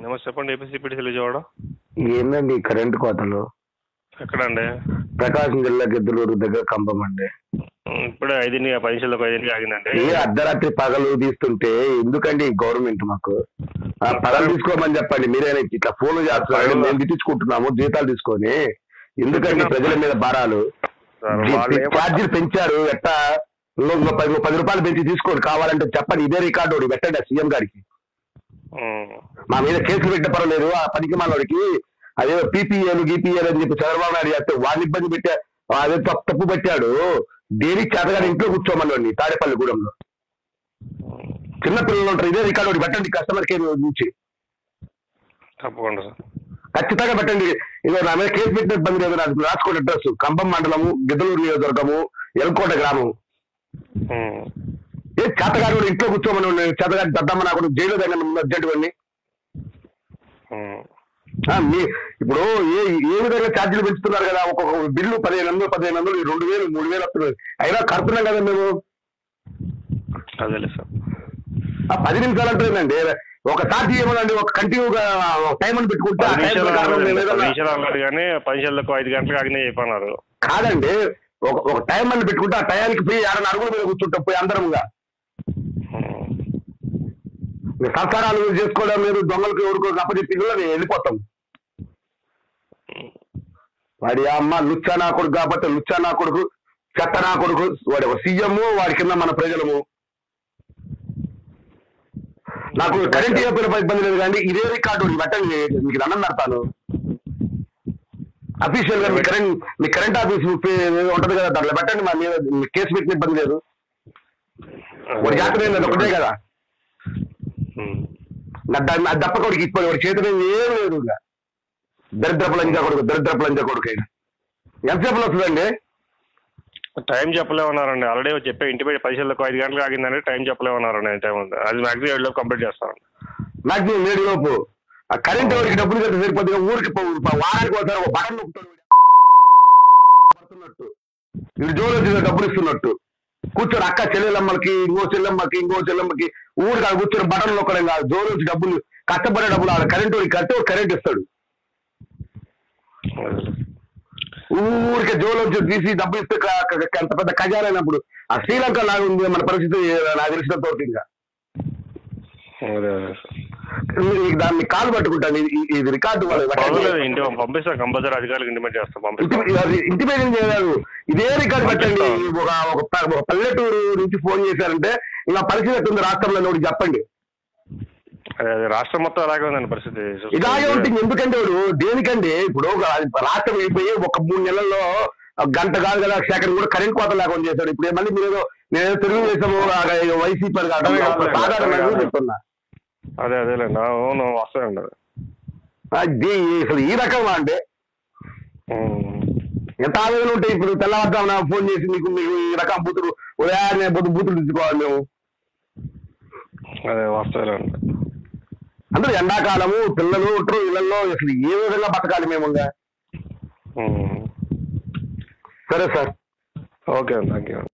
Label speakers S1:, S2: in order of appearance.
S1: నమస్తే చెప్పండి ఏపీసీపీటీసీ విజయవాడ
S2: ఏందండి ఈ కరెంటు కోతలు
S1: ఎక్కడండి
S2: ప్రకాశం జిల్లా గిద్దలూరు దగ్గర కంబం అండి
S1: ఉమ్, ఇప్పుడే ఐదుని పది నిమిషాలకు ఐదుని ఆగిందండి
S2: ఏ అర్ధరాత్రి పగలు తీస్తుంటే ఎందుకండి ఈ గవర్నమెంట్ మాకు ఆ పగలు తీసుకోమని చెప్పండి మీరేనా ఇట్లా ఫోన్లు చేస్తున్నారు మేము తిట్టించుకుంటున్నాము జీతాలు తీసుకొని ఎందుకండి ప్రజల మీద భారాలు
S1: సార్, వాళ్ళు ఏం-
S2: ఛార్జీలు పెంచారు ఎట్టా ఇంకో పది పది రూపాయలు పెంచి తీసుకోండి కావాలంటే చెప్పండి ఇదే రికార్డు ఒకటి పెట్టండి సీఎం గారికి
S1: ఉమ్,
S2: మా మీద కేసులు పెట్టే పర్వాలేదు ఆ పనికి మనోడికి అదే పీపీఏలు గీపీఏలు అని చెప్పి చంద్రబాబు నాయుడు చేస్తే వాడిని ఇబ్బంది పెట్టా అదే తప్పు తప్పు పెట్టాడు దేనికి చేతగాని ఇంట్లో కూర్చోమని తాడేపల్లిగూడెంలో
S1: ఉమ్,
S2: చిన్న పిల్లలు ఉంటారు ఇదే రికార్డు ఒకటి పెట్టండి కస్టమర్ కేర్ నుంచి
S1: తప్పకుండా సార్
S2: ఖచ్చితంగా పెట్టండి ఇదో నా మీద కేసు పెట్టిన ఇబ్బంది లేదు నాకు రాసుకోండి అడ్రస్ కంబం మండలము గిద్దలూరు నియోజకవర్గము ఎల్కోట గ్రామం
S1: ఉమ్,
S2: ఏ చేతగాడు కూడా ఇంట్లో కూర్చోమని ఉన్నాడు. చేతగాడి దద్దమ్మ నాకు జైలు దగ్గర అర్జెంట్ అన్ని
S1: ఉమ్,
S2: ఆ, మీ ఇప్పుడు ఏ ఏ విధంగా ఛార్జీలు పెంచుతున్నారు కదా ఒక్కొక్క బిల్లు పదిహేను వందలు పదిహేను వందలు ఈ రెండు వేలు మూడు వేలు వస్తున్నారు అయినా కడుతున్నాం కదా మేము
S1: అదేలే సార్
S2: ఆ పది నిమిషాలు అంటుందండి ఒక ఛార్జీ ఏమోనండి ఒక కంటిన్యూగా టైం అని పెట్టుకుంటే ఆ
S1: పది
S2: టైం
S1: నిమిషాలు
S2: ప్రకారం
S1: అన్నాడు
S2: మేము
S1: పది
S2: ఏదైనా-
S1: నిమిషాలు అన్నాడు కానీ పది నిమిషాలకు ఐదు గంటలకు ఆగినాయి చెప్పన్నారు
S2: కాదండి ఒక ఒక టైం అని పెట్టుకుంటే ఆ టయానికి పోయి ఆడ అరుగుల మీద కూర్చుంటాం పోయి అందరముగా
S1: ఉమ్,
S2: సంసారాలు చేసుకోవడం లేదు దొంగలకు ఎవరికో అప్పచెప్పి నేను వెళ్ళిపోతాం వాడి అమ్మ లుచ్చా నా కొడుకు కాబట్టి లుచ్చా నా కొడుకు చెత్త నా కొడుకు వాడి ఒక సీఎం వాడి కింద మన ప్రజలము నాకు కరెంట్ చెప్పిన ఇబ్బంది లేదు కానీ ఇదే రికార్డు ఒకటి పెట్టండి మీకు దండం పెడతాను అఫీషియల్ గా మీ కరెంట్ మీ కరెంట్ ఆఫీస్ ఉంటది కదా దాంట్లో పెట్టండి మా మీద మీ కేసు పెట్టిన ఇబ్బంది లేదు వాడి జాతర ఏంటంటే ఒకటే కదా
S1: ఉమ్,
S2: నా ద- నా దప్ప కొడుకు ఇప్పుడు వాడి చేతిలో ఏం లేదు ఇంకా దరిద్రపు లంజా కొడుకు దరిద్రపు లంజా కొడుకు అయినా ఎంతసేపు వస్తుందండి
S1: టైం చెప్పలేమన్నారండి ఆల్రెడీ చెప్పే ఇంటి బయట పది నిమిషాలకు ఐదు గంటలకు ఆగిందని టైం చెప్పలేమన్నారండి టైం ఉంది అది మ్యాక్సిమం ఏడు లోపు కంప్లీట్ చేస్తాను
S2: మాక్సిమం నేడు లోపు ఆ కరెంట్ వాడికి డబ్బులు కట్టి సరిపోతుంది ఊరికి పో- పో- వారానికి ఒకసారి ఒక బటన్ నొక్కుతాడు పడుతున్నట్టు వీడు జోలు వచ్చి డబ్బులు ఇస్తున్నట్టు కూర్చొని అక్క చెల్లెలమ్మకి ఇంకో చెల్లెమ్మకి ఇంకో చెల్లెమ్మకి ఊరికి అక్కడ కూర్చొని బటన్ నొక్కడం కాదు జోలు వచ్చి డబ్బులు కష్టపడే డబ్బులు ఆడ కరెంట్ వాడికి కట్టి ఒక కరెంట్ ఇస్తాడు
S1: అదేలే.
S2: ఊరికే జోలు వచ్చి తీసి డబ్బులు ఇస్తే క- క- అంత పెద్ద ఖజానా అయినప్పుడు ఆ శ్రీలంక లాగా ఉంది మన పరిస్థితి నాకు తెలిసిన తోటి ఇంకా
S1: అదే అదే సార్
S2: మీరు ఈ దాన్ని కాలు పట్టుకుంటాను ఇది- ఇది- ఇది రికార్డు వాళ్ళు
S1: పర్వాలేదు ఇంటి పంపిస్తాం కంపల్సరీ అధికారులకు ఇంటిమేట్ చేస్తాం పంపిస్తాం
S2: ఇంటిమేషన్ చేయలేదు ఇదే రికార్డు పెట్టండి ఒక ఒక ప- ఒక పల్లెటూరు నుంచి ఫోన్ చేశారంటే ఇలా పరిస్థితి ఎట్టుంది రాష్ట్రంలో ఒకటి చెప్పండి
S1: అదే అదే రాష్ట్రం మొత్తం అలాగే ఉందండి పరిస్థితి
S2: ఇలాగే ఉంటుంది ఎందుకంటే వాడు దేనికండి ఇప్పుడు ఒక రాష్ట్రం అయిపోయి ఒక మూడు నెలల్లో గంట కాదు కదా సెకండ్ కూడా కరెంట్ కోత లేకుండా చేశాడు ఇప్పుడు మళ్ళీ మీరు ఏదో నేను తెలుగుదేశం వైసీపీ
S1: అర్థమే కాదు.
S2: సాధారణ చెప్తున్నా
S1: అదే అదేలేండి అవును వస్తాయండి అది
S2: అది అసలు ఈ రకమా అంటే
S1: ఉమ్.
S2: ఎంత ఆవేదన ఉంటాయి ఇప్పుడు తెల్లవారుజామున ఫోన్ చేసి మీకు మీకు ఈ రకం బూతులు ఉదయాన్నే పొద్దు బూతులు తీసుకోవాలి మేము
S1: అదే వస్తాయండి
S2: అందరూ ఎండాకాలము పిల్లలు ఉంటారు ఇళ్లలో అసలు ఏ విధంగా బతకాలి మేము ఇంకా
S1: ఉమ్.
S2: సరే సార్
S1: ఓకే అండి థ్యాంక్ యూ